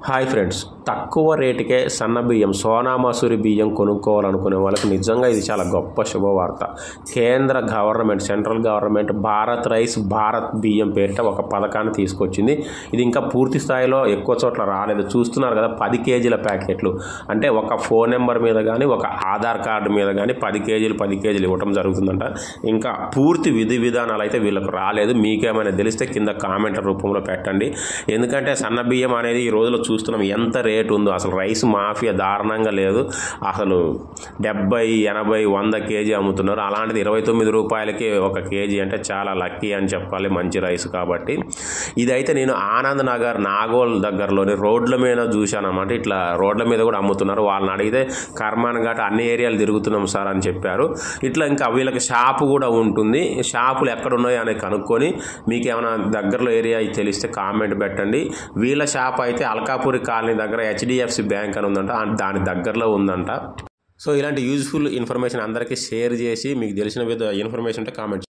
hi friends తక్కువ రేటుకే సన్న బియ్యం సోనా మసూరి బియ్యం కొనుక్కోవాలనుకునే వాళ్ళకి నిజంగా ఇది చాలా గొప్ప శుభవార్త కేంద్ర government central government Bharat rice Bharat బియ్యం పేరిట ఒక పథకాన్ని తీసుకొచ్చింది ఇది ఇంకా పూర్తి స్థాయిలో ఎక్కువ చోట్ల రాలేదు చూస్తున్నారు కదా పది కేజీల ప్యాకెట్లు అంటే ఒక ఫోన్ నెంబర్ మీద కానీ ఒక ఆధార్ కార్డు మీద కానీ పది కేజీలు పది కేజీలు ఇవ్వటం జరుగుతుందంట ఇంకా పూర్తి విధి విధానాలు అయితే వీళ్ళకు రాలేదు మీకేమైనా తెలిస్తే కింద కామెంట్ రూపంలో పెట్టండి ఎందుకంటే సన్న బియ్యం అనేది ఈ రోజులో చూస్తున్నాం ఎంత రేటు ఉందో అసలు రైస్ మాఫియా దారుణంగా లేదు అసలు డెబ్బై ఎనభై వంద కేజీ అమ్ముతున్నారు అలాంటిది ఇరవై తొమ్మిది రూపాయలకి ఒక కేజీ అంటే చాలా లక్కీ అని చెప్పాలి మంచి రైస్ కాబట్టి ఇదైతే నేను ఆనంద్ నగర్ నాగోల్ దగ్గరలోని రోడ్ల మీద చూశాను అనమాట ఇట్లా రోడ్ల మీద కూడా అమ్ముతున్నారు వాళ్ళని అడిగితే కర్మాన్ ఘాట్ అన్ని ఏరియాలు తిరుగుతున్నాం సార్ అని చెప్పారు ఇట్లా ఇంకా వీళ్ళకి షాపు కూడా ఉంటుంది షాపులు ఎక్కడ ఉన్నాయో అనేది కనుక్కొని మీకు ఏమైనా దగ్గరలో ఏరియా తెలిస్తే కామెంట్ పెట్టండి వీళ్ళ షాప్ అయితే అల్కాపూరి కాలనీ దగ్గర హెచ్డిఎఫ్సి బ్యాంక్ అని ఉందంట ఆ- దాని దగ్గరలో ఉందంట సో ఇలాంటి యూజ్ఫుల్ ఇన్ఫర్మేషన్ అందరికీ షేర్ చేసి మీకు తెలిసిన విధ ఇన్ఫర్మేషన్ ఉంటే కామెంట్